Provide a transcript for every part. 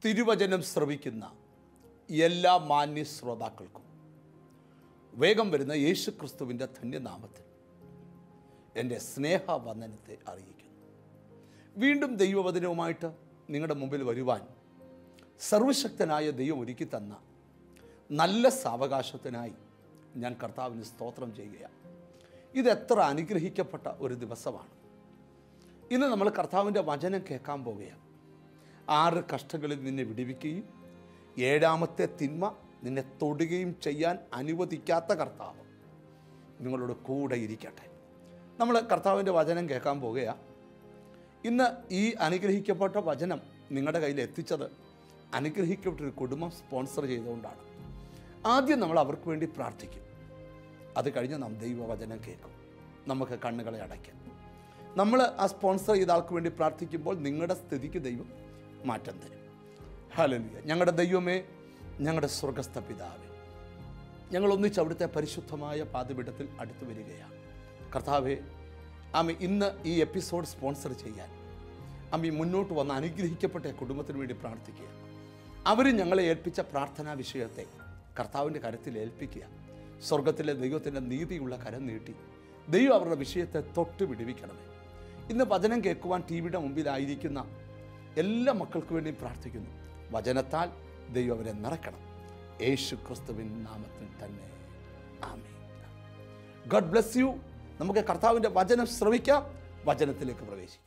തിരുവചനം ശ്രവിക്കുന്ന എല്ലാ മാന്യ ശ്രോതാക്കൾക്കും വേഗം വരുന്ന യേശു ക്രിസ്തുവിൻ്റെ ധന്യനാമത്തിൽ എൻ്റെ സ്നേഹവന്ദനത്തെ അറിയിക്കുന്നു വീണ്ടും ദൈവവചനവുമായിട്ട് നിങ്ങളുടെ മുമ്പിൽ വരുവാൻ സർവശക്തനായ ദൈവം ഒരുക്കി തന്ന നല്ല സാവകാശത്തിനായി ഞാൻ കർത്താവിന് സ്തോത്രം ചെയ്യുകയാണ് ഇത് എത്ര അനുഗ്രഹിക്കപ്പെട്ട ഒരു ദിവസമാണ് ഇന്ന് നമ്മൾ കർത്താവിൻ്റെ വചനം കേൾക്കാൻ പോവുകയാണ് ആറ് കഷ്ടങ്ങളിൽ നിന്നെ വിടുവിക്കുകയും ഏഴാമത്തെ തിന്മ നിന്നെ തൊടുകയും ചെയ്യാൻ അനുവദിക്കാത്ത കർത്താവ് നിങ്ങളോട് കൂടെ ഇരിക്കട്ടെ നമ്മൾ കർത്താവിൻ്റെ വചനം കേൾക്കാൻ പോവുകയാണ് ഇന്ന് ഈ അനുഗ്രഹിക്കപ്പെട്ട വചനം നിങ്ങളുടെ കയ്യിൽ എത്തിച്ചത് അനുഗ്രഹിക്കപ്പെട്ട ഒരു കുടുംബം സ്പോൺസർ ചെയ്തുകൊണ്ടാണ് ആദ്യം നമ്മൾ അവർക്ക് വേണ്ടി പ്രാർത്ഥിക്കും അത് കഴിഞ്ഞ് നാം ദൈവവചനം കേൾക്കും നമുക്ക് കണ്ണുകളെ അടയ്ക്കാം നമ്മൾ ആ സ്പോൺസർ ചെയ്ത ആൾക്ക് വേണ്ടി പ്രാർത്ഥിക്കുമ്പോൾ നിങ്ങളുടെ സ്ഥിതിക്ക് ദൈവം മാറ്റം തരും ഹലലിയ ഞങ്ങളുടെ ദൈവമേ ഞങ്ങളുടെ സ്വർഗസ്ഥ പിതാവേ ഞങ്ങൾ ഒന്നിച്ച് അവിടുത്തെ പരിശുദ്ധമായ പാതപീഠത്തിൽ അടുത്തു വരികയാണ് കർത്താവെ ആമി ഇന്ന് ഈ എപ്പിസോഡ് സ്പോൺസർ ചെയ്യാൻ അമ്മി മുന്നോട്ട് വന്ന് അനുഗ്രഹിക്കപ്പെട്ട ഈ കുടുംബത്തിന് വേണ്ടി പ്രാർത്ഥിക്കുക അവർ ഞങ്ങളെ ഏൽപ്പിച്ച പ്രാർത്ഥനാ വിഷയത്തെ കർത്താവിൻ്റെ കരത്തിൽ ഏൽപ്പിക്കുക സ്വർഗത്തിലെ ദൈവത്തിൻ്റെ നീതിയുള്ള കരം നീട്ടി ദൈവം അവരുടെ വിഷയത്തെ തൊട്ട് വിടുവിക്കണമേ ഇന്ന് വചനം കേൾക്കുവാൻ ടി വിയുടെ മുമ്പിലായിരിക്കുന്ന എല്ലാ മക്കൾക്ക് വേണ്ടിയും പ്രാർത്ഥിക്കുന്നു വചനത്താൽ ദൈവം അവരെ നിറയ്ക്കണം യേശു ക്രിസ്തുവിൻ നാമത്തിൽ തന്നെ ആമേ ഗഡ് ബ്ലെസ് യു നമുക്ക് കർത്താവിൻ്റെ വചനം ശ്രവിക്കാം വചനത്തിലേക്ക് പ്രവേശിക്കാം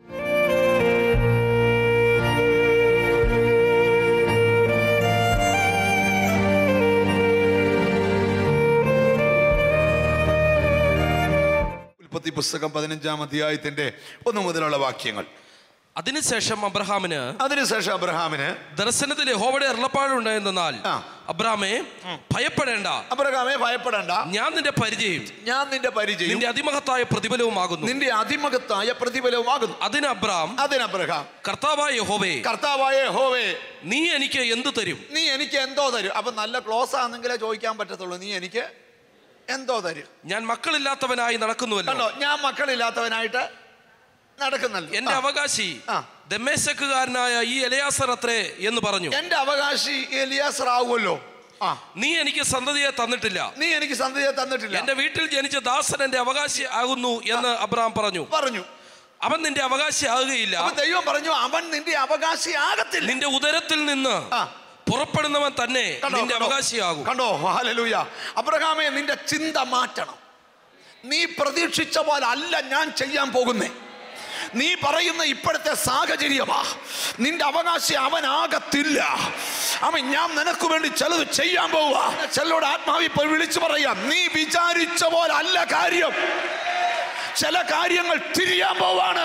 ഉൽപ്പത്തി പുസ്തകം പതിനഞ്ചാം അധ്യായത്തിന്റെ ഒന്ന് മുതലുള്ള വാക്യങ്ങൾ അതിനുശേഷം അബ്രഹാമിന് അതിനുശേഷം അബ്രഹാമിന് ദർശനത്തിൽ യഹോവയുടെ അരുളപ്പാടുണ്ടായെന്നാൽ ആ. അബ്രാമേ ഭയപ്പെടേണ്ട അബ്രഹാമെ ഭയപ്പെടേണ്ട ഞാൻ നിന്റെ പരിചയം ഞാൻ നിന്റെ പരിചയം നിന്റെ അതിമഹത്തായ പ്രതിഫലവുമാകുന്നു നിന്റെ അതിമകത്തായ പ്രതിഫലവുമാകുന്നു അതിന് അബ്രാം അതിന് അബ്രഹാം കർത്താവായ യഹോവേ കർത്താവായ ഹോവേ നീ എനിക്ക് എന്ത് തരും നീ എനിക്ക് എന്തോ തരും അപ്പൊ നല്ല ക്ലോസ് ആണെങ്കിലേ ചോദിക്കാൻ പറ്റത്തുള്ളൂ നീ എനിക്ക് എന്തോ തരും ഞാൻ മക്കളില്ലാത്തവനായി നടക്കുന്നുവല്ലോ കണ്ടോ ഞാൻ മക്കളില്ലാത്തവനായിട്ട് നടക്കുന്നല്ലോ എന്റെ ആ. അവകാശി ആ. ദമ്മേശക്കുകാരനായ ഈ എലയാസർ അത്രേ എന്ന് പറഞ്ഞു എന്റെ അവകാശി എലിയാസർ ആവുമല്ലോ ആ നീ എനിക്ക് സന്തതിയെ തന്നിട്ടില്ല നീ എനിക്ക് സന്ധിയെ തന്നിട്ടില്ല എന്റെ വീട്ടിൽ ജനിച്ച ദാസൻ എന്റെ അവകാശി ആകുന്നു എന്ന് അബ്രാം പറഞ്ഞു പറഞ്ഞു അവൻ നിന്റെ അവകാശി ആകുകയില്ല അപ്പൊ ദൈവം പറഞ്ഞു അവൻ നിന്റെ അവകാശി ആകത്തില്ല നിന്റെ ഉദരത്തിൽ നിന്ന് ആ. പുറപ്പെടുന്നവൻ തന്നെ കണ്ടോ, നിന്റെ കണ്ടോ? അവകാശിയാകും കണ്ടോ ഹല്ലേലൂയ അബ്രഹാമേ നിന്റെ ചിന്ത മാറ്റണം നീ പ്രതീക്ഷിച്ച പോലെ അല്ല ഞാൻ ചെയ്യാൻ പോകുന്നേ നീ പറയുന്ന ഇപ്പോഴത്തെ സാഹചര്യമാ നിന്റെ അവകാശി അവനാകത്തില്ല അവൻ ഞാൻ നിനക്ക് വേണ്ടി ചിലത് ചെയ്യാൻ പോവുക ചിലരോട് ആത്മാവി പോയി വിളിച്ചു പറയാം നീ വിചാരിച്ച പോലെ അല്ല കാര്യം ചില കാര്യങ്ങൾ തിരിയാൻ പോവാണ്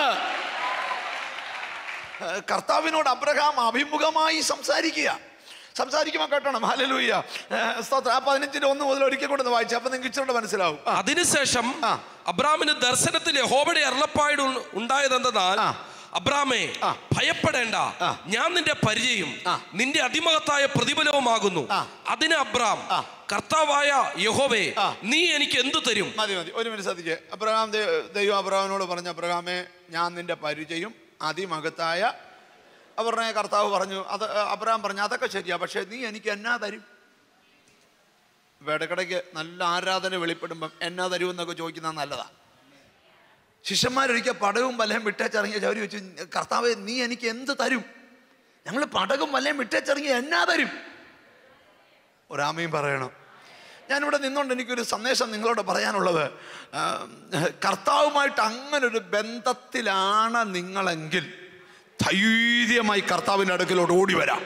ഏഹ് കർത്താവിനോട് അബ്രഹാം അഭിമുഖമായി സംസാരിക്കുക സംസാരിക്കുമ്പോൾ കേട്ടണം ഹലലൂയ്യ സ്തോത്രം ആ പതിനഞ്ചിന്റെ ഒന്ന് മുതൽ ഒരിക്കൽ കൊണ്ടൊന്ന് വായിച്ചു അപ്പൊ നിങ്ങൾക്ക് ഇച്ചിരി മനസ്സിലാവും ആ, അതിനുശേഷം ആ. അബ്രാമിന് ദർശനത്തിൽ യഹോവയുടെ അരുളപ്പാട് ഉ- ഉണ്ടായതെന്തെന്നാൽ ആ. അബ്രാമേ ആ. ഭയപ്പെടേണ്ട ആ. ഞാൻ നിന്റെ പരിചയം ആ. നിന്റെ അതിമഹത്തായ പ്രതിഫലവുമാകുന്നു ആ. അതിന് അബ്രാം ആ. കർത്താവായ യഹോവേ ആ. നീ എനിക്ക് എന്തു തരും മതി മതി ഒരു മിനിറ്റ് ശ്രദ്ധിച്ചേ അബ്രഹാം ദൈ- ദൈവം അബ്രഹാമിനോട് പറഞ്ഞു അബ്രഹാമേ ഞാൻ നിന്റെ പരിചയം അതിമഹത്തായ അവരുടെ കർത്താവ് പറഞ്ഞു അത് അബ്രഹാം പറഞ്ഞു അതൊക്കെ ശരിയാ പക്ഷെ നീ എനിക്ക് എന്നാ തരും ഇപ്പൊ ഇടയ്ക്കിടയ്ക്ക് നല്ല ആരാധന വെളിപ്പെടുമ്പം എന്നാ തരും എന്നൊക്കെ ചോദിക്കുന്നത് നല്ലതാ ശിഷ്യന്മാരൊരിക്കൽ പടവും വല്ലതും വിട്ടേച്ചിറങ്ങിയ ചവരി വെച്ച് കർത്താവെ നീ എനിക്ക് എന്ത് തരും ഞങ്ങൾ പടകും വല്ലതും വിട്ടേച്ചിറങ്ങി എന്നാ തരും ഒരാമയും പറയണം ഞാനിവിടെ നിന്നുകൊണ്ട് എനിക്കൊരു സന്ദേശം നിങ്ങളോട് പറയാനുള്ളത് ആ, കർത്താവുമായിട്ട് അങ്ങനൊരു ബന്ധത്തിലാണ് നിങ്ങളെങ്കിൽ ധൈര്യമായി കർത്താവിൻ്റെ അടുക്കലോട്ട് ഓടി വരാം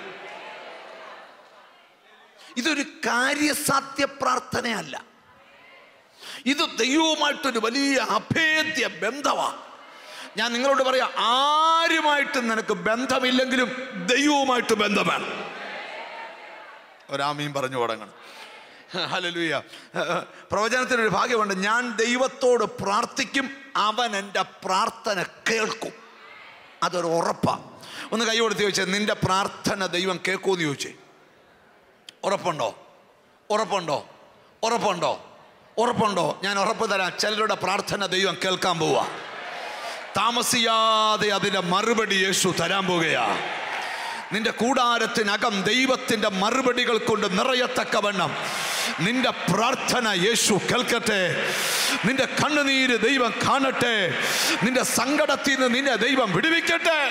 ഇതൊരു കാര്യസാധ്യ പ്രാർത്ഥനയല്ല ഇത് ദൈവവുമായിട്ടൊരു വലിയ അഭേദ്യ ബന്ധമാണ് ഞാൻ നിങ്ങളോട് പറയാം ആരുമായിട്ടും നിനക്ക് ബന്ധമില്ലെങ്കിലും ദൈവവുമായിട്ട് ബന്ധം വേണം ഒരാമയും പറഞ്ഞു തുടങ്ങണം ഹലലുയ പ്രവചനത്തിനൊരു ഭാഗ്യമുണ്ട് ഞാൻ ദൈവത്തോട് പ്രാർത്ഥിക്കും അവൻ എൻ്റെ പ്രാർത്ഥന കേൾക്കും അതൊരു ഉറപ്പാണ് ഒന്ന് കൈ കൊടുത്ത് ചോദിച്ചേ നിന്റെ പ്രാർത്ഥന ദൈവം കേൾക്കുമെന്ന് ചോദിച്ചേ ഉറപ്പുണ്ടോ ഉറപ്പുണ്ടോ ഉറപ്പുണ്ടോ ഉറപ്പുണ്ടോ ഞാൻ ഉറപ്പ് തരാം ചിലരുടെ പ്രാർത്ഥന ദൈവം കേൾക്കാൻ പോവാ താമസിയാതെ അതിൻ്റെ മറുപടി യേശു തരാൻ പോവുകയാ നിന്റെ കൂടാരത്തിനകം ദൈവത്തിൻ്റെ മറുപടികൾ കൊണ്ട് നിറയത്തക്കവണ്ണം നിന്റെ പ്രാർത്ഥന യേശു കേൾക്കട്ടെ നിന്റെ കണ്ണുനീര് ദൈവം കാണട്ടെ നിന്റെ സങ്കടത്തിൽ നിന്ന് നിന്നെ ദൈവം വിടുവിക്കട്ടെ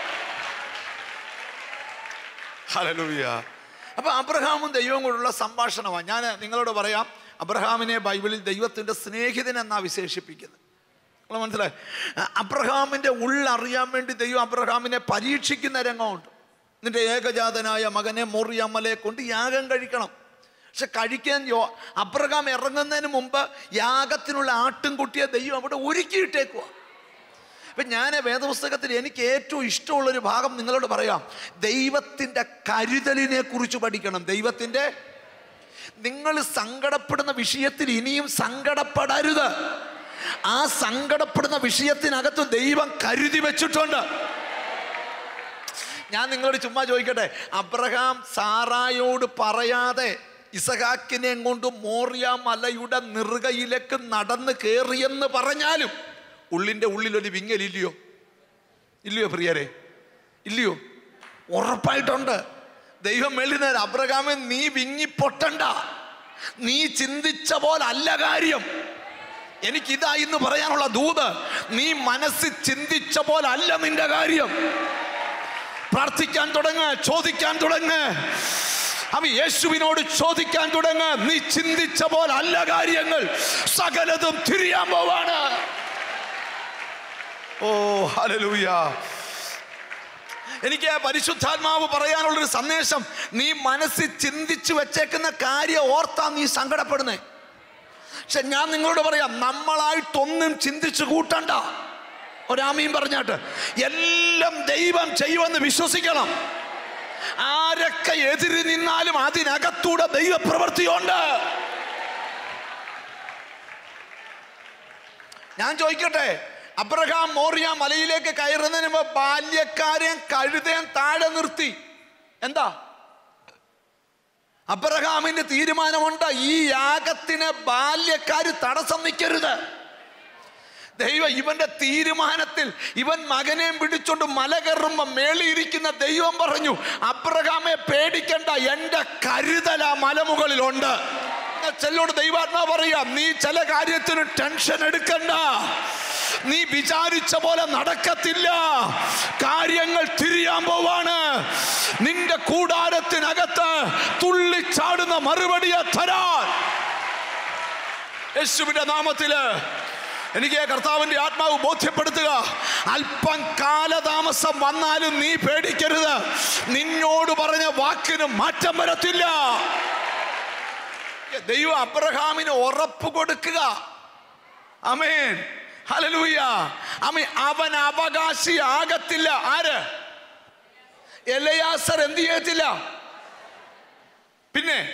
ഹല്ലേലൂയ അപ്പൊ അബ്രഹാമും ദൈവവും കൂടെയുള്ള സംഭാഷണമാണ് ഞാൻ നിങ്ങളോട് പറയാം അബ്രഹാമിനെ ബൈബിളിൽ ദൈവത്തിൻ്റെ സ്നേഹിതൻ എന്നാ വിശേഷിപ്പിക്കുന്നത് നിങ്ങൾ മനസ്സിലായി അബ്രഹാമിൻ്റെ ഉള്ളറിയാൻ വേണ്ടി ദൈവം അബ്രഹാമിനെ പരീക്ഷിക്കുന്ന രംഗമുണ്ട് നിന്റെ ഏകജാതനായ മകനെ മോറിയമ്മലെ കൊണ്ട് യാഗം കഴിക്കണം പക്ഷെ കഴിക്കാൻ യോ അബ്രഹാം ഇറങ്ങുന്നതിന് മുമ്പ് യാഗത്തിനുള്ള ആട്ടിൻകുട്ടിയെ ദൈവം അവിടെ ഒരുക്കിയിട്ടേക്കുക ഇപ്പം ഞാൻ വേദപുസ്തകത്തിൽ എനിക്ക് ഏറ്റവും ഇഷ്ടമുള്ളൊരു ഭാഗം നിങ്ങളോട് പറയാം ദൈവത്തിൻ്റെ കരുതലിനെ കുറിച്ച് പഠിക്കണം ദൈവത്തിൻ്റെ നിങ്ങൾ സങ്കടപ്പെടുന്ന വിഷയത്തിൽ ഇനിയും സങ്കടപ്പെടരുത് ആ സങ്കടപ്പെടുന്ന വിഷയത്തിനകത്ത് ദൈവം കരുതി വെച്ചിട്ടുണ്ട് ഞാൻ നിങ്ങളോട് ചുമ്മാ ചോദിക്കട്ടെ അബ്രഹാം സാറായോട് പറയാതെ ഇസഹാക്കിനെ കൊണ്ട് മോറിയ മലയുടെ നിറുകയിലേക്ക് നടന്ന് കയറിയെന്ന് പറഞ്ഞാലും ഉള്ളിൻ്റെ ഉള്ളിലൊരു വിങ്ങലില്ലയോ ഇല്ലയോ പ്രിയരെ ഇല്ലയോ ഉറപ്പായിട്ടുണ്ട് ദൈവം എഴുതുന്നത് അബ്രഹാമെ നീ വിങ്ങിപ്പൊട്ടണ്ട നീ ചിന്തിച്ച പോലല്ല കാര്യം എനിക്കിതാ ഇന്ന് പറയാനുള്ള ദൂത് നീ മനസ്സിൽ ചിന്തിച്ച പോലല്ല നിന്റെ കാര്യം പ്രാർത്ഥിക്കാൻ തുടങ്ങ് ചോദിക്കാൻ തുടങ്ങ് അവ യേശുവിനോട് ചോദിക്കാൻ തുടങ്ങ് നീ ചിന്തിച്ച പോലല്ല കാര്യങ്ങൾ സകലതും തിരിയാൻ പോവാണ് ഓ ഹല്ലേലൂയ എനിക്ക് പരിശുദ്ധാത്മാവ് പറയാനുള്ളൊരു സന്ദേശം നീ മനസ്സിൽ ചിന്തിച്ചു വെച്ചേക്കുന്ന കാര്യം ഓർത്താ നീ സങ്കടപ്പെടുന്നേ പക്ഷെ ഞാൻ നിങ്ങളോട് പറയാം നമ്മളായിട്ടൊന്നും ചിന്തിച്ചു കൂട്ടണ്ട ഒരാമയും പറഞ്ഞാട്ട് എല്ലാം ദൈവം ചെയ്യുമെന്ന് വിശ്വസിക്കണം ആരൊക്കെ എതിര് നിന്നാലും അതിനകത്തൂടെ ദൈവപ്രവൃത്തിയുണ്ട് ഞാൻ ചോദിക്കട്ടെ അബ്രഹാം മോറിയ മലയിലേക്ക് കയറുന്നതിന് മുമ്പ് ബാല്യക്കാരെയും കഴുതയും താഴെ നിർത്തി എന്താ അബ്രഹാമിന്റെ തീരുമാനമുണ്ട് ഈ യാഗത്തിന് ബാല്യക്കാര് തടസ്സം നിൽക്കരുത് ദൈവം ഇവന്റെ തീരുമാനത്തിൽ ഇവൻ മകനെയും പിടിച്ചോണ്ട് മല കയറുമ്പോ മേളിയിരിക്കുന്ന ദൈവം പറഞ്ഞു അബ്രഹാമെ പേടിക്കണ്ട എന്റെ കരുതല മലമുകളിലുണ്ട് ചെല്ലോട് ദൈവാത്മാ പറയാം നീ ചില കാര്യത്തിന് ടെൻഷൻ എടുക്കണ്ട നീ വിചാരിച്ച പോലെ നടക്കത്തില്ല കാര്യങ്ങൾ തിരിയാൻ പോവാണ് നിന്റെ കൂടാരത്തിനകത്ത് തുള്ളിച്ചാടുന്ന മറുപടിയെ തരാൻ യേശുവിന്റെ നാമത്തില് എനിക്ക് കർത്താവിന്റെ ആത്മാവ് ബോധ്യപ്പെടുത്തുക അല്പം കാലതാമസം വന്നാലും നീ പേടിക്കരുത് നിന്നോട് പറഞ്ഞ വാക്കിന് മാറ്റം വരത്തില്ല ദൈവം അബ്രഹാമിന് ഉറപ്പ് കൊടുക്കുക അമേൻ ഹലലൂയ അമേ അവൻ അവകാശി ആകത്തില്ല ആര് എലയാസർ എന്ത് ചെയ്യത്തില്ല പിന്നെ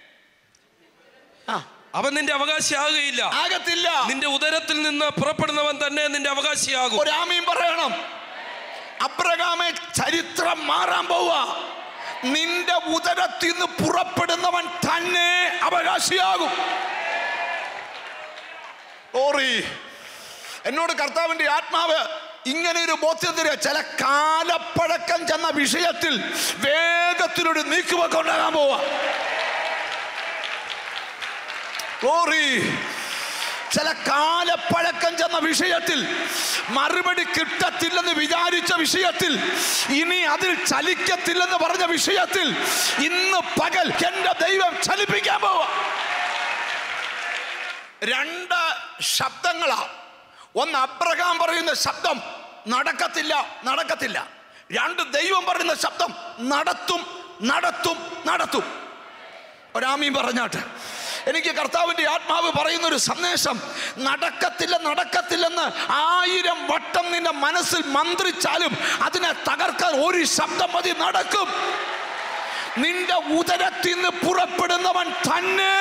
ആ അവൻ നിന്റെ അവകാശിയാകുകയില്ല ആകത്തില്ല നിന്റെ ഉദരത്തിൽ നിന്ന് പുറപ്പെടുന്നവൻ തന്നെ നിന്റെ അവകാശിയാകും ഒരാമയും പറയണം അബ്രഹാമെ ചരിത്രം മാറാൻ പോവാ നിന്റെ ഉദരത്തിൽ നിന്ന് പുറപ്പെടുന്നവൻ തന്നെ അവകാശിയാകും ഓറി എന്നോട് കർത്താവിന്റെ ആത്മാവ് ഇങ്ങനെ ഒരു ബോധ്യം തരിക ചില കാലപ്പഴക്കം ചെന്ന വിഷയത്തിൽ വേഗത്തിലൊരു നീക്കുവൊക്കെ ഉണ്ടാകാൻ പോവാ ഓറി ചില കാലപ്പഴക്കം ചെന്ന വിഷയത്തിൽ മറുപടി കിട്ടത്തില്ലെന്ന് വിചാരിച്ച വിഷയത്തിൽ ഇനി അതിൽ ചലിക്കത്തില്ലെന്ന് പറഞ്ഞ വിഷയത്തിൽ ഇന്ന് പകൽ എന്റെ ദൈവം ചലിപ്പിക്കാൻ പോവാ രണ്ട് ശബ്ദങ്ങളാ ഒന്ന് അബ്രഹാം പറയുന്ന ശബ്ദം നടക്കത്തില്ല നടക്കത്തില്ല രണ്ട് ദൈവം പറയുന്ന ശബ്ദം നടത്തും നടത്തും നടത്തും ഒരാമീൻ പറഞ്ഞാട്ട് എനിക്ക് കർത്താവിൻ്റെ ആത്മാവ് പറയുന്ന ഒരു സന്ദേശം നടക്കത്തില്ല നടക്കത്തില്ലെന്ന് ആയിരം വട്ടം നിന്റെ മനസ്സിൽ മന്ത്രിച്ചാലും അതിനെ തകർക്കാൻ ഒരു ശബ്ദം മതി നടക്കും നിന്റെ ഉദരത്തിൽ നിന്ന് പുറപ്പെടുന്നവൻ തന്നെ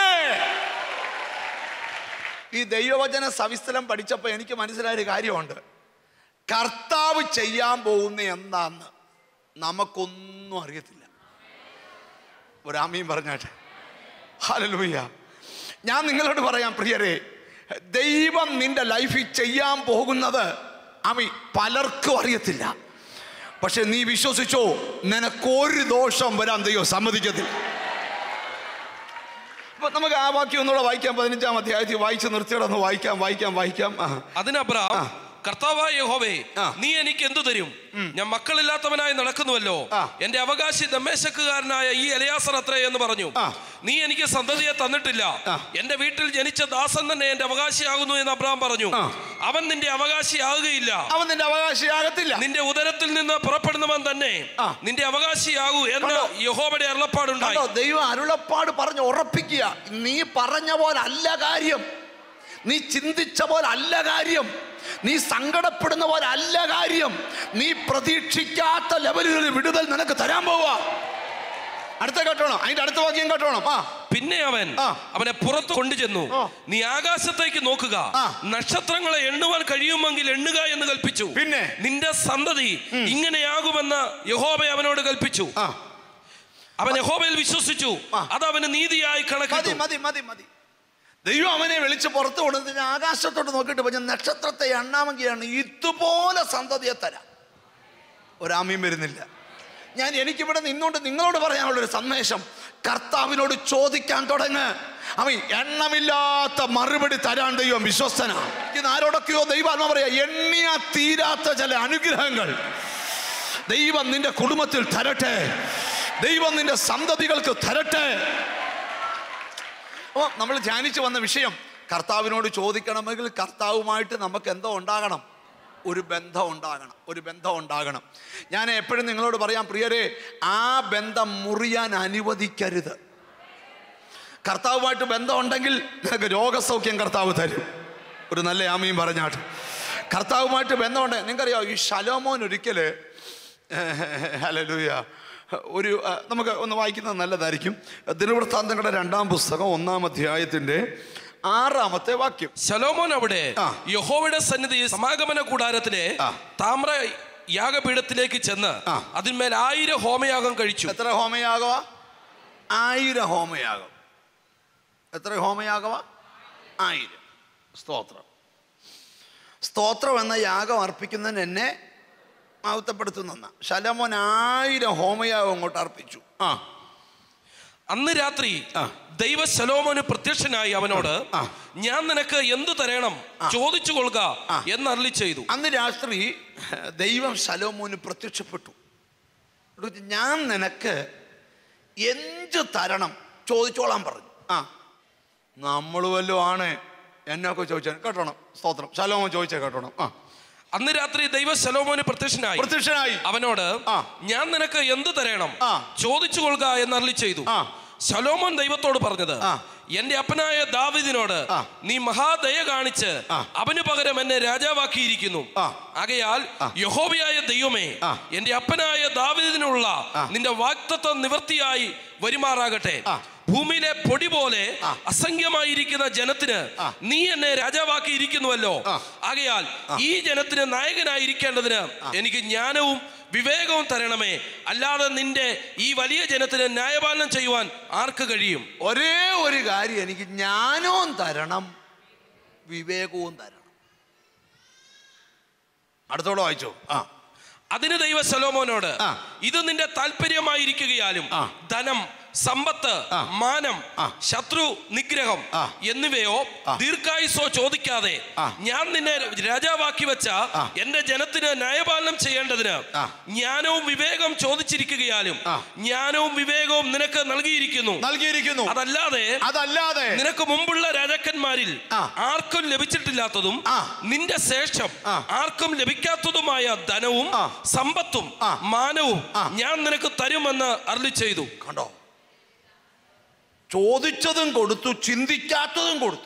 ഈ ദൈവവചന സവിസ്തരം പഠിച്ചപ്പോൾ എനിക്ക് മനസ്സിലായ ഒരു കാര്യമുണ്ട് കർത്താവ് ചെയ്യാൻ പോകുന്ന എന്താന്ന് നമുക്കൊന്നും അറിയത്തില്ല ഒരാമയും പറഞ്ഞാട്ടെ ഹലലൂയ ഞാൻ നിങ്ങളോട് പറയാം പ്രിയരെ ദൈവം നിന്റെ ലൈഫിൽ ചെയ്യാൻ പോകുന്നത് അമി പലർക്കും അറിയത്തില്ല പക്ഷെ നീ വിശ്വസിച്ചോ നിനക്കൊരു ദോഷം വരാൻ ദൈവം സമ്മതിക്കത്തില്ല അപ്പൊ നമുക്ക് ആ വാക്യം ഒന്നുകൂടെ വായിക്കാം പതിനഞ്ചാം അധ്യായത്തിൽ വായിച്ച് നിർത്തിയിടന്ന് വായിക്കാം വായിക്കാം വായിക്കാം ആ. അതിന് അബ്രഹാം കർത്താവായ യഹോവേ ആ. നീ എനിക്ക് എന്തു തരും ഞാൻ മക്കളില്ലാത്തവനായി നടക്കുന്നുവല്ലോ ആ. എന്റെ അവകാശി ദമ്മേശക്കുകാരനായ ഈ എലയാസർ അത്രേ എന്ന് പറഞ്ഞു ആ. നീ എനിക്ക് സന്തതിയെ തന്നിട്ടില്ല ആ. എന്റെ വീട്ടിൽ ജനിച്ച ദാസൻ തന്നെ എന്റെ അവകാശിയാകുന്നു എന്ന് അബ്രഹാം പറഞ്ഞു ആ. അവൻ നിന്റെ അവകാശിയാകുകയില്ല അവൻ നിന്റെ അവകാശിയാകത്തില്ല നിന്റെ ഉദരത്തിൽ നിന്ന് പുറപ്പെടുന്നവൻ തന്നെ ആ. നിന്റെ അവകാശിയാകൂ എന്ന് കണ്ടോ? യഹോവയുടെ അരുളപ്പാടുണ്ടായി കണ്ടോ ദൈവം അരുളപ്പാട് പറഞ്ഞ് ഉറപ്പിക്കുക നീ പറഞ്ഞ പോലെ അല്ല കാര്യം നീ ചിന്തിച്ച പോലെ അല്ല കാര്യം നീ സങ്കടപ്പെടുന്ന പോലെ അല്ല കാര്യം നീ പ്രതീക്ഷിക്കാത്ത ലെവലുകളിൽ വിടുതൽ നിനക്ക് തരാൻ പോവാ അടുത്ത കേട്ടോണം അതിന്റെ അടുത്ത വാക്യം കേട്ടോണം ആ പിന്നെ അവൻ ആ. അവനെ പുറത്ത് കൊണ്ടുചെന്നു ആ. നീ ആകാശത്തേക്ക് നോക്കുക ആ. നക്ഷത്രങ്ങളെ എണ്ണുവാൻ കഴിയുമെങ്കിൽ എണ്ണുക എന്ന് കൽപ്പിച്ചു പിന്നെ? നിന്റെ സന്തതി ഇങ്ങനെയാകുമെന്ന് യഹോബ അവനോട് കൽപ്പിച്ചു ആ അവൻ യഹോബയിൽ വിശ്വസിച്ചു ആ. അത് അവന് നീതിയായി മതി കണക്കിട്ടു മതി മതി മതി ദൈവം അവനെ വിളിച്ച് പുറത്ത് കൊണ്ടുവന്ന് ആകാശത്തോട്ട് നോക്കിയിട്ട് പറഞ്ഞ നക്ഷത്രത്തെ എണ്ണാമെങ്കിലാണ് ഇതുപോലെ സന്തതിയെ തരാം ഒരാമയും വരുന്നില്ല ഞാൻ എനിക്കിവിടെ നിന്നുകൊണ്ട് നിങ്ങളോട് പറയാനുള്ളൊരു സന്ദേശം കർത്താവിനോട് ചോദിക്കാൻ തുടങ്ങ് അവൻ എണ്ണമില്ലാത്ത മറുപടി തരാൻ ദൈവം വിശ്വസ്തനാണ് ഇത് ആരോടൊക്കെയോ ദൈവാത്മ പറയാ എണ്ണിയാ തീരാത്ത ചില അനുഗ്രഹങ്ങൾ ദൈവം നിന്റെ കുടുംബത്തിൽ തരട്ടെ ദൈവം നിന്റെ സന്തതികൾക്ക് തരട്ടെ ഓ നമ്മൾ ധ്യാനിച്ചു വന്ന വിഷയം കർത്താവിനോട് ചോദിക്കണമെങ്കിൽ കർത്താവുമായിട്ട് നമുക്ക് എന്തോ ഉണ്ടാകണം ഒരു ബന്ധം ഉണ്ടാകണം ഒരു ബന്ധം ഉണ്ടാകണം ഞാൻ എപ്പോഴും നിങ്ങളോട് പറയാം പ്രിയരെ ആ ബന്ധം മുറിയാൻ അനുവദിക്കരുത് കർത്താവുമായിട്ട് ബന്ധം ഉണ്ടെങ്കിൽ നിനക്ക് രോഗസൗഖ്യം കർത്താവ് തരും ഒരു നല്ല ആമയും പറഞ്ഞാട്ട് കർത്താവുമായിട്ട് ബന്ധമുണ്ട് നിങ്ങൾക്കറിയാം ഈ ശലോമോൻ ഒരിക്കല് ഹലലൂയ ഒരു ആ, നമുക്ക് ഒന്ന് വായിക്കുന്നത് നല്ലതായിരിക്കും ദിനവൃത്താന്തങ്ങളുടെ രണ്ടാം പുസ്തകം ഒന്നാം അധ്യായത്തിൻ്റെ ആറാമത്തെ വാക്യം ശലോമോൻ അവിടെ ആ. യഹോവയുടെ സന്നിധി സമാഗമന കൂടാരത്തിലെ ആ. താമ്ര യാഗപീഠത്തിലേക്ക് ചെന്ന് ആ. അതിന്മേൽ ആയിരം ഹോമയാഗം കഴിച്ചു എത്ര ഹോമയാകവ ആയിരം ഹോമയാകം എത്ര ഹോമയാകവ ആയിരം സ്തോത്രം സ്തോത്രം എന്ന യാഗം അർപ്പിക്കുന്നതിന് എന്നെ മഹത്വപ്പെടുത്തുന്ന ശലമോൻ ആയിരം ഹോമയാഗം അങ്ങോട്ട് അർപ്പിച്ചു ആ അന്ന് രാത്രി ആ. ദൈവ ശലോമോന് പ്രത്യക്ഷനായി അവനോട് ആ. ഞാൻ നിനക്ക് എന്തു തരണം ചോദിച്ചു കൊള്ളുക ആ. എന്നരളി ചെയ്തു അന്ന് രാത്രി ദൈവം ശലോമോന് പ്രത്യക്ഷപ്പെട്ടു എന്നിട്ട് ഞാൻ നിനക്ക് എന്ത് തരണം ചോദിച്ചോളാൻ പറഞ്ഞു ആ നമ്മൾ വല്ലതും ആണ് എന്നൊക്കെ ചോദിച്ചാൽ കേട്ടോണം സ്തോത്രം ശലോമോൻ ചോദിച്ചാൽ കേട്ടോണം ആ അന്ന് രാത്രി ദൈവ ശലോമോന് പ്രത്യക്ഷനായി പ്രത്യക്ഷനായി അവനോട് ആ. ഞാൻ നിനക്ക് എന്തു തരണം ആ. ചോദിച്ചു കൊള്ളുക എന്നരളി ചെയ്തു ആ. ശലോമോൻ ദൈവത്തോട് പറഞ്ഞത് ആ. എന്റെ അപ്പനായ ദാവിദിനോട് ആ. നീ മഹാദയ കാണിച്ച് ആ. അവന് പകരം എന്നെ രാജാവാക്കിയിരിക്കുന്നു ആ. ആകയാൽ ആ. യഹോവയായ ദൈവമേ ആ. എന്റെ അപ്പനായ ദാവിദിനുള്ള ആ. നിന്റെ വാക്തത്വം നിവൃത്തിയായി വരുമാറാകട്ടെ ആ. ഭൂമിയിലെ പൊടി പോലെ ആ. അസംഖ്യമായിരിക്കുന്ന ജനത്തിന് ആ. നീ എന്നെ രാജാവാക്കിയിരിക്കുന്നുവല്ലോ ആ. ആകയാൽ ഈ ജനത്തിന് നായകനായിരിക്കേണ്ടതിന് എനിക്ക് ജ്ഞാനവും വിവേകവും തരണമേ അല്ലാതെ നിന്റെ ഈ വലിയ ജനത്തിന് ന്യായപാലനം ചെയ്യുവാൻ ആർക്ക് കഴിയും ഒരേ ഒരു കാര്യം എനിക്ക് ജ്ഞാനവും തരണം വിവേകവും തരണം അടുത്തോടെ വായിച്ചോ ആ അതിന് ദൈവ സലോമോനോട് ആ. ഇത് നിന്റെ താല്പര്യമായിരിക്കുകയാലും ആ. ധനം സമ്പത്ത് ആ. മാനം ആ. ശത്രു നിഗ്രഹം ആ. എന്നിവയോ ആ. ദീർഘായുസോ ചോദിക്കാതെ ആ. ഞാൻ നിന്നെ രാജാവാക്കി വെച്ച ആ. എന്റെ ജനത്തിന് ന്യായപാലനം ചെയ്യേണ്ടതിന് ആ. ജ്ഞാനവും വിവേകം ചോദിച്ചിരിക്കുകയാലും ആ. ജ്ഞാനവും വിവേകവും നിനക്ക് നൽകിയിരിക്കുന്നു നൽകിയിരിക്കുന്നു അതല്ലാതെ അതല്ലാതെ നിനക്ക് മുമ്പുള്ള രാജാക്കന്മാരിൽ ആ. ആർക്കും ലഭിച്ചിട്ടില്ലാത്തതും ആ. നിന്റെ ശേഷം ആ. ആർക്കും ലഭിക്കാത്തതുമായ ധനവും ആ. സമ്പത്തും ആ. മാനവും ആ. ഞാൻ നിനക്ക് തരുമെന്ന് അരുളി ചെയ്തു കണ്ടോ ചോദിച്ചതും കൊടുത്തു ചിന്തിക്കാത്തതും കൊടുത്തു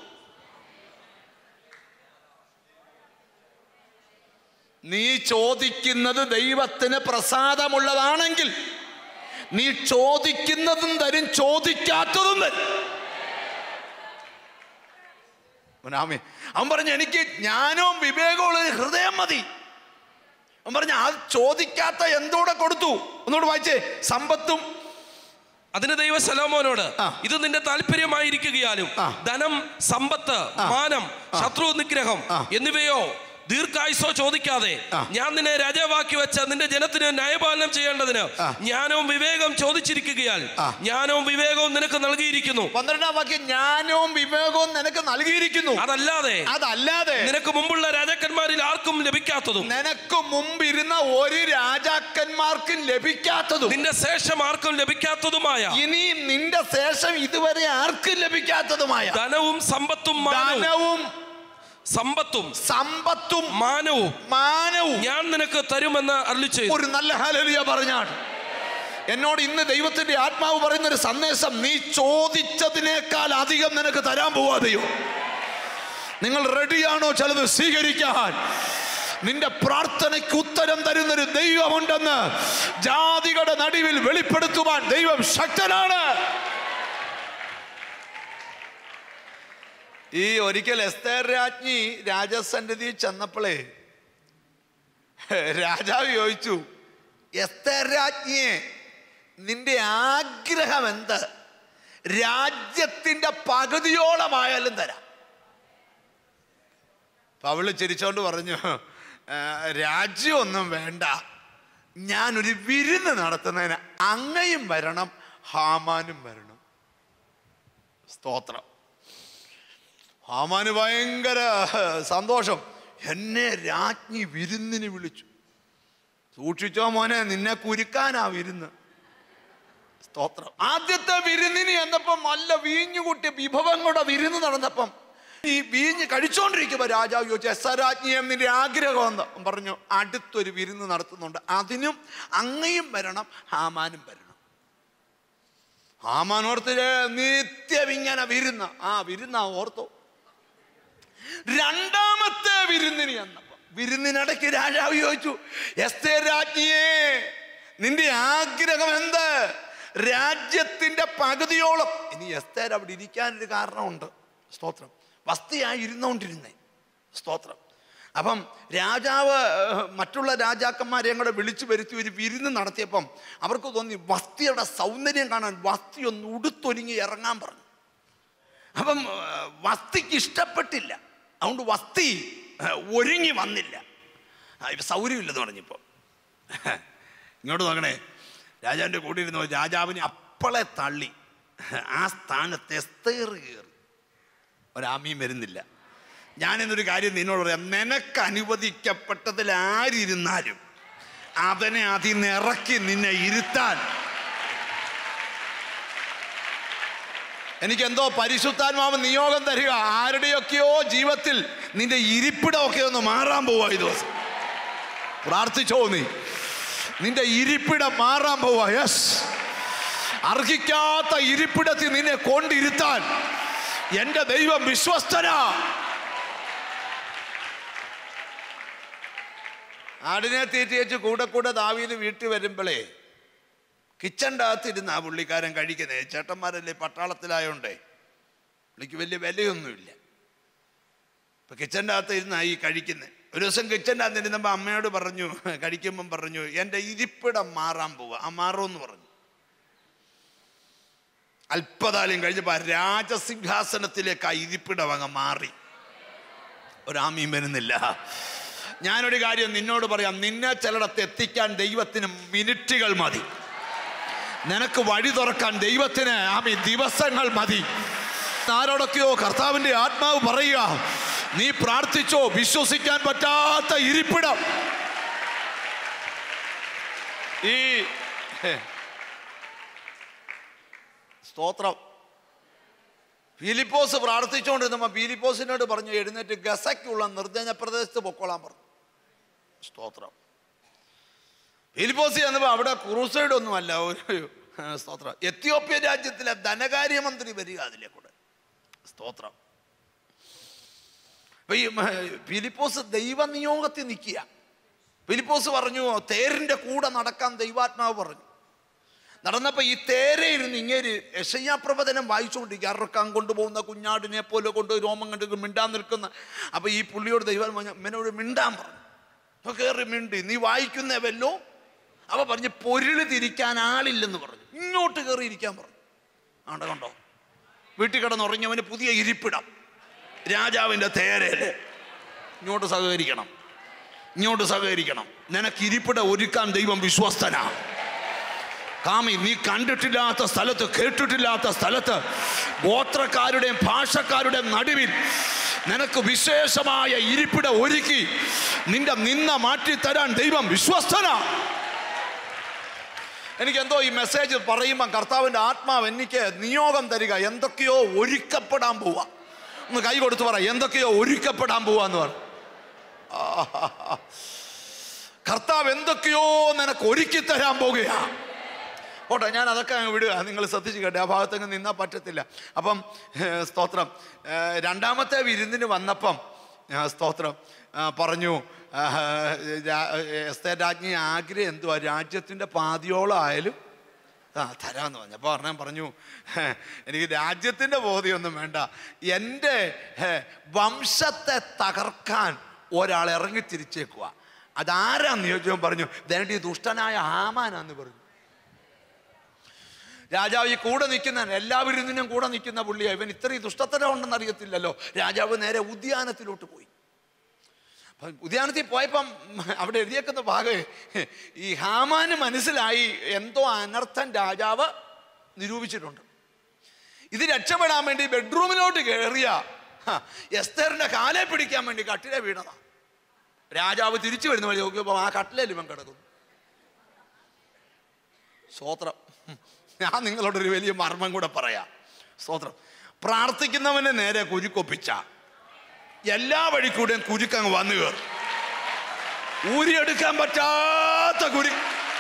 നീ ചോദിക്കുന്നത് ദൈവത്തിന് പ്രസാദമുള്ളതാണെങ്കിൽ നീ ചോദിക്കുന്നതും തരും ചോദിക്കാത്തതും തരും അവനാമേ അവൻ പറഞ്ഞു എനിക്ക് ജ്ഞാനവും വിവേകവും ഉള്ള ഒരു ഹൃദയം മതി അവൻ പറഞ്ഞു അത് ചോദിക്കാത്ത എന്തോടെ കൊടുത്തു ഒന്നുകൂടെ വായിച്ചേ സമ്പത്തും അതിന് ദൈവ സലോമോനോട് ആ. ഇത് നിന്റെ താല്പര്യമായിരിക്കുകയാലും ആ. ധനം സമ്പത്ത് ആ. മാനം ശത്രു നിഗ്രഹം ആ. എന്നിവയോ ദീർഘായുസോ ചോദിക്കാതെ ആ. ഞാൻ നിന്നെ രാജാവാക്കി വെച്ച നിന്റെ ജനത്തിന് ന്യായപാലനം ചെയ്യേണ്ടതിന് ആ. ജ്ഞാനവും വിവേകം ചോദിച്ചിരിക്കുകയാൽ ആ. ജ്ഞാനവും വിവേകവും നിനക്ക് നൽകിയിരിക്കുന്നു പന്ത്രണ്ടാം വാക്യം ജ്ഞാനവും വിവേകവും നിനക്ക് നൽകിയിരിക്കുന്നു അതല്ലാതെ അതല്ലാതെ നിനക്ക് മുമ്പുള്ള രാജാക്കന്മാരിൽ ആർക്കും ലഭിക്കാത്തതും നിനക്ക് മുമ്പിരുന്ന ഒരു രാജാക്കന്മാർക്കും ലഭിക്കാത്തതും നിന്റെ ശേഷം ആർക്കും ലഭിക്കാത്തതുമായ ഇനി നിന്റെ ശേഷം ഇതുവരെ ആർക്കും ലഭിക്കാത്തതുമായ ധനവും സമ്പത്തും മാനവും ധനവും സമ്പത്തും സമ്പത്തും മാനവും മാനവും ഞാൻ നിനക്ക് തരുമെന്ന് അരുളി ചെയ്തു ഒരു നല്ല ഹലലിയ പറഞ്ഞാണ് എന്നോട് ഇന്ന് ദൈവത്തിന്റെ ആത്മാവ് പറയുന്ന ഒരു സന്ദേശം നീ ചോദിച്ചതിനേക്കാൾ അധികം നിനക്ക് തരാൻ പോവാതെയോ നിങ്ങൾ റെഡിയാണോ ചിലത് സ്വീകരിക്കാൻ നിന്റെ പ്രാർത്ഥനയ്ക്ക് ഉത്തരം തരുന്നൊരു ദൈവമുണ്ടെന്ന് ജാതികളുടെ നടുവിൽ വെളിപ്പെടുത്തുവാൻ ദൈവം ശക്തനാണ് ഈ ഒരിക്കൽ എസ്തേർ രാജ്ഞി രാജസന്നിധി ചെന്നപ്പോഴേ രാജാവ് ചോദിച്ചു എസ്തേർ രാജ്ഞിയെ നിന്റെ ആഗ്രഹം എന്ത് രാജ്യത്തിന്റെ പകുതിയോളമായാലും തരാം അപ്പൊ അവള് ചിരിച്ചോണ്ട് പറഞ്ഞു "ആ, രാജ്യമൊന്നും വേണ്ട ഞാനൊരു വിരുന്ന് നടത്തുന്നതിന് അങ്ങയും വരണം ഹാമാനും വരണം സ്തോത്രം ഹാമാന് ഭയങ്കര സന്തോഷം എന്നെ രാജ്ഞി വിരുന്നിന് വിളിച്ചു സൂക്ഷിച്ചോ മോനെ നിന്നെ കുരുക്കാനാ വിരുന്ന് സ്തോത്രം ആദ്യത്തെ വിരുന്നിന് എന്നപ്പം നല്ല വീഞ്ഞുകൂട്ടിയ വിഭവങ്ങളുടെ വിരുന്ന് നടന്നപ്പം ഈ വീഞ്ഞ് കഴിച്ചോണ്ടിരിക്കുമ്പോ രാജാവ് ചോദിച്ചു എസ് രാജ്ഞിയെ നിന്റെ ആഗ്രഹം എന്ന് പറഞ്ഞു അടുത്തൊരു വിരുന്ന് നടത്തുന്നുണ്ട് അതിനും അങ്ങയും വരണം ഹാമാനും വരണം ഹാമാൻ ഓർത്തില് നിത്യം ഇങ്ങനെ വിരുന്ന് ആ വിരുന്ന ഓർത്തോ രണ്ടാമത്തെ വിരുന്നിന് ചെന്നപ്പോ വിരുന്നിനിടയ്ക്ക് രാജാവ് ചോദിച്ചു എസ്തേ രാജ്ഞിയെ നിന്റെ ആഗ്രഹം എന്ത് രാജ്യത്തിന്റെ പകുതിയോളം ഇനി എസ്തേർ അവിടെ ഇരിക്കാനൊരു കാരണമുണ്ട് സ്തോത്രം വസ്തിയായി ഇരുന്നുകൊണ്ടിരുന്നേ സ്തോത്രം അപ്പം രാജാവ് ഏഹ്, മറ്റുള്ള രാജാക്കന്മാരെയും കൂടെ വിളിച്ചു വരുത്തി ഒരു വിരുന്ന് നടത്തിയപ്പം അവർക്ക് തോന്നി വസ്തിയുടെ സൗന്ദര്യം കാണാൻ വസ്തി ഒന്ന് ഉടുത്തൊരുങ്ങി ഇറങ്ങാൻ പറഞ്ഞു അപ്പം ഏഹ്, വസ്തിക്ക് ഇഷ്ടപ്പെട്ടില്ല അതുകൊണ്ട് വസ്തി ഏഹ്, ഒരുങ്ങി വന്നില്ല ആ, ഇപ്പൊ സൗകര്യമില്ലെന്ന് പറഞ്ഞപ്പോൾ ഇങ്ങോട്ട് നോക്കണേ രാജാവിൻ്റെ കൂടെ ഇരുന്ന് രാജാവിനെ അപ്പളെ തള്ളി ആ സ്ഥാനത്ത് എസ്തേർ കയറി ഒരാമയും വരുന്നില്ല ഞാനിന്നൊരു കാര്യം നിന്നോട് പറയാം നിനക്ക് അനുവദിക്കപ്പെട്ടതിൽ ആരിരുന്നാലും അവനെ അതിൽ ഇറക്കി നിന്നെ ഇരുത്താൻ എനിക്കെന്തോ പരിശുദ്ധാത്മാവ് നിയോഗം തരിക ആരുടെയൊക്കെയോ ജീവിതത്തിൽ നിന്റെ ഇരിപ്പിടമൊക്കെ ഒന്ന് മാറാൻ പോവാ ഈ ദിവസം പ്രാർത്ഥിച്ചോ നീ നിന്റെ ഇരിപ്പിടം മാറാൻ പോവാ യെസ് അർഹിക്കാത്ത ഇരിപ്പിടത്തിൽ നിന്നെ കൊണ്ടിരുത്താൻ എന്റെ ദൈവം വിശ്വസ്തനാ ആടിനെ തീറ്റിയച്ച് കൂടെ കൂടെ ദാവീത് വീട്ടിൽ വരുമ്പോഴേ കിച്ചൻ്റെ അകത്തിരുന്ന് ആ പുള്ളിക്കാരൻ കഴിക്കുന്നത് ചേട്ടന്മാരല്ലേ പട്ടാളത്തിലായോണ്ടേ പുള്ളിക്ക് വലിയ വിലയൊന്നുമില്ല ഇപ്പൊ കിച്ചൻ്റെ അകത്ത് ഇരുന്നാ ഈ കഴിക്കുന്നത് ഒരു ദിവസം കിച്ചൻ്റെ അകത്ത് ഇരുന്നപ്പോൾ അമ്മയോട് പറഞ്ഞു കഴിക്കുമ്പം പറഞ്ഞു എൻ്റെ ഇരിപ്പിടം മാറാൻ പോവുക ആ മാറുമെന്ന് പറഞ്ഞു അല്പതാലം കഴിഞ്ഞപ്പോൾ ആ രാജസിംഹാസനത്തിലേക്ക് ആ ഇരിപ്പിടം അങ്ങ് മാറി ഒരാമയും വരുന്നില്ല ഞാനൊരു കാര്യം നിന്നോട് പറയാം നിന്നെ ചിലയിടത്ത് എത്തിക്കാൻ ദൈവത്തിന് മിനിറ്റുകൾ മതി നിനക്ക് വഴി തുറക്കാൻ ദൈവത്തിന് ആമി ദിവസങ്ങൾ മതി ആരോടൊക്കെയോ കർത്താവിന്റെ ആത്മാവ് പറയുക നീ പ്രാർത്ഥിച്ചോ വിശ്വസിക്കാൻ പറ്റാത്ത ഇരിപ്പിടം ഈ ഹെ, സ്തോത്രം ഫിലിപ്പോസ് പ്രാർത്ഥിച്ചുകൊണ്ടിരുന്നപ്പോൾ ഫിലിപ്പോസിനോട് പറഞ്ഞു എഴുന്നേറ്റ് ഗസയ്ക്കുള്ള നിർജ്ജന പ്രദേശത്ത് പൊക്കോളാൻ പറഞ്ഞു സ്തോത്രം ഫിലിപ്പോസ് ചെന്നപ്പോൾ അവിടെ ക്രൂസൈഡ് ഒന്നുമല്ല ഒരു ആ, സ്തോത്രം എത്യോപ്യ രാജ്യത്തിലെ ധനകാര്യമന്ത്രി വരിക അതിലെ കൂടെ സ്തോത്രം അപ്പൊ ഈ മ, ഫിലിപ്പോസ് ദൈവനിയോഗത്തിൽ നിൽക്കുക ഫിലിപ്പോസ് പറഞ്ഞു തേരിന്റെ കൂടെ നടക്കാൻ ദൈവാത്മാവ് പറഞ്ഞു നടന്നപ്പോൾ ഈ തേരെ ഇരുന്ന് ഇങ്ങേര് യശയ്യാപ്രവചനം വായിച്ചുകൊണ്ടിരിക്കുക അറക്കാൻ കൊണ്ടുപോകുന്ന കുഞ്ഞാടിനെ പോലെ കൊണ്ട് രോമം കണ്ട് മിണ്ടാൻ നിൽക്കുന്ന അപ്പോൾ ഈ പുള്ളിയോട് ദൈവം പറഞ്ഞു എന്നോട് മിണ്ടാൻ പറഞ്ഞു അപ്പോൾ കയറി മിണ്ടി നീ വായിക്കുന്ന വല്ലോ അവ പറഞ്ഞ് പൊരുള് തിരിക്കാൻ ആളില്ലെന്ന് പറഞ്ഞു ഇങ്ങോട്ട് കയറി ഇരിക്കാൻ പറഞ്ഞു ആണ്ട കണ്ടോ വീട്ടിൽ കിടന്നുറങ്ങിയവന് പുതിയ ഇരിപ്പിടം രാജാവിൻ്റെ തേരേല് ഇങ്ങോട്ട് സഹകരിക്കണം ഇങ്ങോട്ട് സഹകരിക്കണം നിനക്ക് ഇരിപ്പിട ഒരുക്കാൻ ദൈവം വിശ്വസ്തനാ കാമി നീ കണ്ടിട്ടില്ലാത്ത സ്ഥലത്ത് കേട്ടിട്ടില്ലാത്ത സ്ഥലത്ത് ഗോത്രക്കാരുടെയും ഭാഷക്കാരുടെയും നടുവിൽ നിനക്ക് വിശേഷമായ ഇരിപ്പിട ഒരുക്കി നിന്റെ നിന്ന മാറ്റിത്തരാൻ ദൈവം വിശ്വസ്തനാ എനിക്ക് എന്തോ ഈ മെസ്സേജ് പറയുമ്പോൾ കർത്താവിൻ്റെ ആത്മാവ് എനിക്ക് നിയോഗം തരിക എന്തൊക്കെയോ ഒരുക്കപ്പെടാൻ പോവാ ഒന്ന് കൈ കൊടുത്ത് പറ എന്തൊക്കെയോ ഒരുക്കപ്പെടാൻ പോവാന്ന് പറ ആഹാ. കർത്താവ് എന്തൊക്കെയോ നിനക്ക് ഒരുക്കി തരാൻ പോകുകയാ പോട്ടെ ഞാൻ അതൊക്കെ അങ്ങ് വിടുക നിങ്ങൾ ശ്രദ്ധിച്ച് കേട്ടെ ആ ഭാഗത്തങ്ങ് നിന്നാൽ പറ്റത്തില്ല അപ്പം ഏഹ്, സ്തോത്രം ഏഹ്, രണ്ടാമത്തെ വിരുന്നിന് വന്നപ്പം ആ, സ്തോത്രം ആ, പറഞ്ഞു ആ, രാ- എസ്തേർ രാജ്ഞി ആഗ്രഹം എന്തുവാ രാജ്യത്തിൻ്റെ പാതിയോളം ആയാലും ആ തരാമെന്ന് പറഞ്ഞു അപ്പോൾ പറഞ്ഞാൽ പറഞ്ഞു "ഹേ, എനിക്ക് രാജ്യത്തിൻ്റെ ബോധ്യമൊന്നും വേണ്ട എൻ്റെ ഹേ, വംശത്തെ തകർക്കാൻ ഒരാൾ ഇറങ്ങി തിരിച്ചേക്കുക അതാരാന്ന് ചോദിച്ചവൻ പറഞ്ഞു ദേണ്ടി ഈ ദുഷ്ടനായ ആമാനാന്ന് പറഞ്ഞു രാജാവ് ഈ കൂടെ നിൽക്കുന്ന എല്ലാ വിരുന്നിനും കൂടെ നിൽക്കുന്ന പുള്ളിയാ ഇവൻ ഇത്രയും ദുഷ്ടത്തരം ഉണ്ടെന്ന് അറിയത്തില്ലല്ലോ രാജാവ് നേരെ ഉദ്യാനത്തിലോട്ട് പോയി അപ്പം ഉദ്യാനത്തിൽ പോയപ്പം അവിടെ എഴുതിയേക്കുന്ന ഭാഗം ഈ ഹാമാന് മനസ്സിലായി എന്തോ അനർത്ഥം രാജാവ് നിരൂപിച്ചിട്ടുണ്ട് ഇത് രക്ഷപ്പെടാൻ വേണ്ടി ബെഡ്റൂമിലോട്ട് കയറിയ ഹ, എസ്തേറിന്റെ കാലെ പിടിക്കാൻ വേണ്ടി കട്ടിലെ വീണതാ രാജാവ് തിരിച്ചു വരുന്ന വഴി നോക്കിയപ്പോൾ ആ കട്ടിലേൽ ഇവൻ കിടക്കുന്നു സ്തോത്രം ഞാൻ നിങ്ങളോടൊരു വലിയ മർമ്മം കൂടെ പറയാം സ്തോത്രം പ്രാർത്ഥിക്കുന്നവന് നേരെ കുരുക്കൊപ്പിച്ച എല്ലാ വഴിക്കൂടെയും കുരുക്കങ്ങ് വന്നു കയറും ഊരിയെടുക്കാൻ പറ്റാത്ത കുരു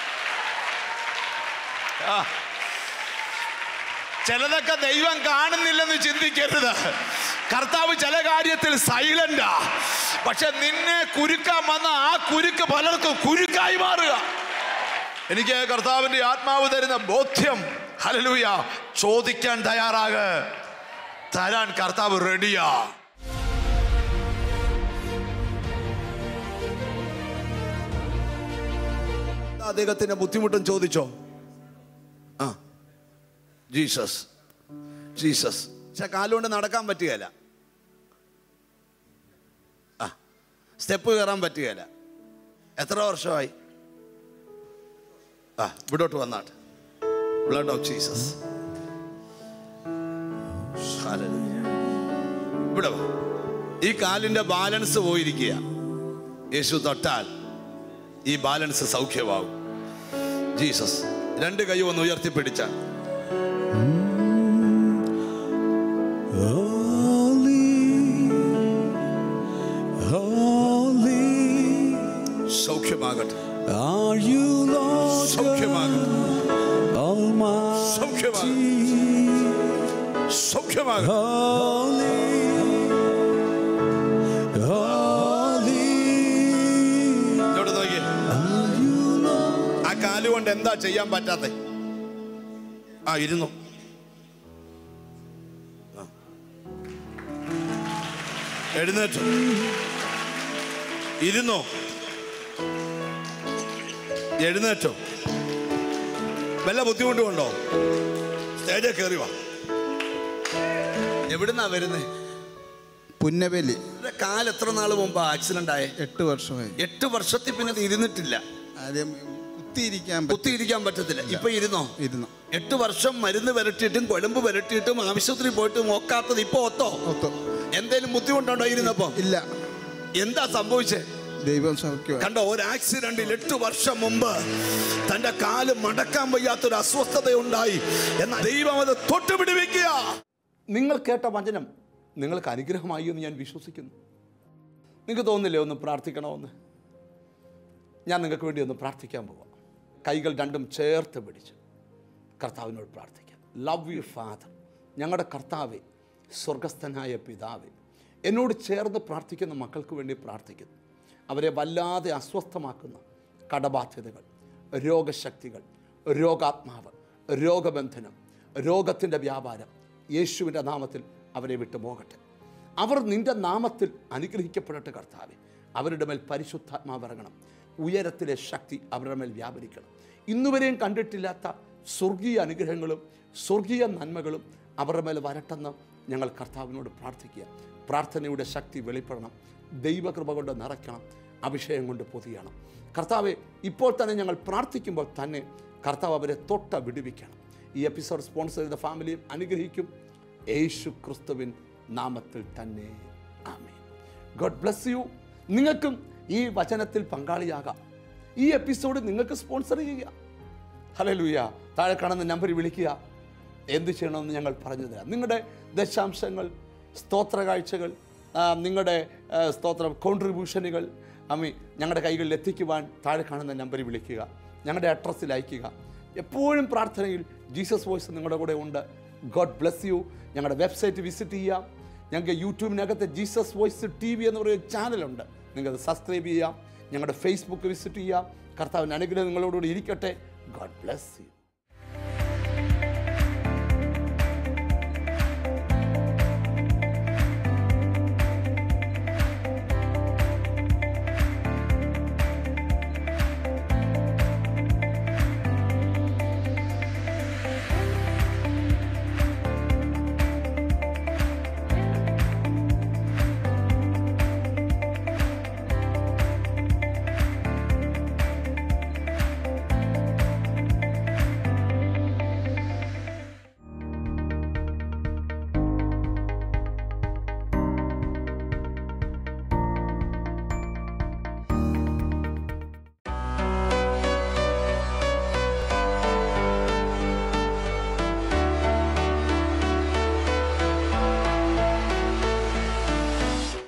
ആ. ചിലതൊക്കെ ദൈവം കാണുന്നില്ലെന്ന് ചിന്തിക്കരുത് കർത്താവ് ചില കാര്യത്തിൽ സൈലന്റാ പക്ഷെ നിന്നെ കുരുക്കാൻ വന്ന ആ കുരുക്ക് പലർക്കും കുരുക്കായി മാറുക എനിക്ക് കർത്താവിന്റെ ആത്മാവ് തരുന്ന ബോധ്യം ഹലലൂയ ചോദിക്കാൻ തയ്യാറാക തരാൻ കർത്താവ് റെഡിയാ അദ്ദേഹത്തിന്റെ ബുദ്ധിമുട്ടും ചോദിച്ചോ ആ ജീസസ് ജീസസ് പക്ഷെ കാലുകൊണ്ട് നടക്കാൻ പറ്റുകയില്ല ആ സ്റ്റെപ്പ് കയറാൻ പറ്റുകയില്ല എത്ര വർഷമായി ആ ഇവിടോട്ട് വന്നാട്ട് ബ്ലഡ് ഓഫ് ജീസസ് ഇവിടെ വാ ഈ കാലിന്റെ ബാലൻസ് പോയിരിക്കുക യേശു തൊട്ടാൽ ഈ ബാലൻസ് സൗഖ്യമാവും ജീസസ് രണ്ട് കൈ ഒന്ന് ഉയർത്തിപ്പിടിച്ച സൗഖ്യമാകട്ടെ Are you Lord സൗഖ്യമാകട്ടെ Almighty? സൗഖ്യമാകട്ടെ Holy, holy, ഇങ്ങോട്ട് നോക്കിയേ are you Lord? ആ കാലുകൊണ്ട് എന്താ ചെയ്യാൻ പറ്റാത്ത ആ ഇരുന്നു ആ. എഴുന്നേറ്റു ഇരുന്നോ എഴുന്നേറ്റോ വല്ല ബുദ്ധിമുട്ടുണ്ടോ സ്റ്റേജിൽ കയറി വാ എവിടുന്നാ വരുന്നേ പുന്നവേലി കാൽ എത്ര നാൾ മുമ്പ് ആക്സിഡന്റ് ആയേ എട്ട് വർഷമായി എട്ട് വർഷത്തിൽ പിന്നെ ഇത് ഇരുന്നിട്ടില്ല ആദ്യം കുത്തിയിരിക്കാൻ പറ്റി- കുത്തിയിരിക്കാൻ പറ്റത്തില്ല ഇപ്പൊ ഇരുന്നോ ഇരുന്നു എട്ട് വർഷം മരുന്ന് വരട്ടിയിട്ടും കുഴമ്പ് വരട്ടിയിട്ടും ആശുപത്രി പോയിട്ട് നോക്കാത്തത് ഇപ്പൊ ഒത്തോ ഒത്തു. എന്തേലും ബുദ്ധിമുട്ടുണ്ടോ ഇരുന്നപ്പോ ഇല്ല എന്താ സംഭവിച്ചേ ദൈവം സൗഖ്യം കണ്ടോ ഒരു ആക്സിഡന്റിൽ എട്ട് വർഷം മുമ്പ് തന്റെ കാല് മടക്കാൻ വയ്യാത്തൊരു അസ്വസ്ഥത ഉണ്ടായി എന്നാൽ ദൈവം അത് തൊട്ടുപിടിവെക്കുക നിങ്ങൾ കേട്ട വചനം നിങ്ങൾക്ക് അനുഗ്രഹമായി എന്ന് ഞാൻ വിശ്വസിക്കുന്നു നിങ്ങൾക്ക് തോന്നില്ലേ ഒന്ന് പ്രാർത്ഥിക്കണമെന്ന് ഞാൻ നിങ്ങൾക്ക് വേണ്ടി ഒന്ന് പ്രാർത്ഥിക്കാൻ പോവാം കൈകൾ രണ്ടും ചേർത്ത് പിടിച്ച് കർത്താവിനോട് പ്രാർത്ഥിക്കാം ലവ് യു ഫാദർ ഞങ്ങളുടെ കർത്താവെ സ്വർഗസ്ഥനായ പിതാവെ എന്നോട് ചേർന്ന് പ്രാർത്ഥിക്കുന്ന മക്കൾക്ക് വേണ്ടി പ്രാർത്ഥിക്കുന്നു അവരെ വല്ലാതെ അസ്വസ്ഥമാക്കുന്ന കടബാധ്യതകൾ രോഗശക്തികൾ രോഗാത്മാവ് രോഗബന്ധനം രോഗത്തിൻ്റെ വ്യാപാരം യേശുവിൻ്റെ നാമത്തിൽ അവരെ വിട്ടു പോകട്ടെ അവർ നിന്റെ നാമത്തിൽ അനുഗ്രഹിക്കപ്പെടട്ടെ കർത്താവെ അവരുടെ മേൽ പരിശുദ്ധാത്മാവ് ഇറങ്ങണം ഉയരത്തിലെ ശക്തി അവരുടെ മേൽ വ്യാപരിക്കണം ഇന്നുവരെയും കണ്ടിട്ടില്ലാത്ത സ്വർഗീയ അനുഗ്രഹങ്ങളും സ്വർഗീയ നന്മകളും അവരുടെ മേൽ വരട്ടെന്ന് ഞങ്ങൾ കർത്താവിനോട് പ്രാർത്ഥിക്കുക പ്രാർത്ഥനയുടെ ശക്തി വെളിപ്പെടണം ദൈവകൃപ കൊണ്ട് നിറയ്ക്കണം അഭിഷേകം കൊണ്ട് പൊതിയണം കർത്താവെ ഇപ്പോൾ തന്നെ ഞങ്ങൾ പ്രാർത്ഥിക്കുമ്പോൾ തന്നെ കർത്താവ് അവരെ തൊട്ട വിടുവിക്കണം ഈ എപ്പിസോഡ് സ്പോൺസർ ചെയ്ത ഫാമിലിയും അനുഗ്രഹിക്കും യേശു ക്രിസ്തുവിൻ നാമത്തിൽ തന്നെ ആമേൻ ഗോഡ് ബ്ലസ് യു നിങ്ങൾക്കും ഈ വചനത്തിൽ പങ്കാളിയാകാം ഈ എപ്പിസോഡ് നിങ്ങൾക്ക് സ്പോൺസർ ചെയ്യുക ഹലലുയ താഴെ കാണുന്ന നമ്പറിൽ വിളിക്കുക എന്ത് ചെയ്യണമെന്ന് ഞങ്ങൾ പറഞ്ഞു തരാം നിങ്ങളുടെ ദശാംശങ്ങൾ സ്തോത്ര കാഴ്ചകൾ ആ, നിങ്ങളുടെ ആ, സ്തോത്രം കോൺട്രിബ്യൂഷനുകൾ അമ്മി ഞങ്ങളുടെ കൈകളിൽ എത്തിക്കുവാൻ താഴെ കാണുന്ന നമ്പറിൽ വിളിക്കുക ഞങ്ങളുടെ അഡ്രസ്സിൽ അയക്കുക എപ്പോഴും പ്രാർത്ഥനയിൽ ജീസസ് വോയിസ് നിങ്ങളുടെ കൂടെ ഉണ്ട് ഗോഡ് ബ്ലെസ് യു ഞങ്ങളുടെ വെബ്സൈറ്റ് വിസിറ്റ് ചെയ്യാം ഞങ്ങൾക്ക് യൂട്യൂബിനകത്ത് ജീസസ് വോയിസ് ടി വി എന്ന് പറയുന്ന ചാനലുണ്ട് നിങ്ങൾക്കത് സബ്സ്ക്രൈബ് ചെയ്യാം ഞങ്ങളുടെ ഫേസ്ബുക്ക് വിസിറ്റ് ചെയ്യാം കർത്താവിൻ്റെ അനുഗ്രഹം നിങ്ങളോടുകൂടി ഇരിക്കട്ടെ ഗോഡ് ബ്ലെസ് യു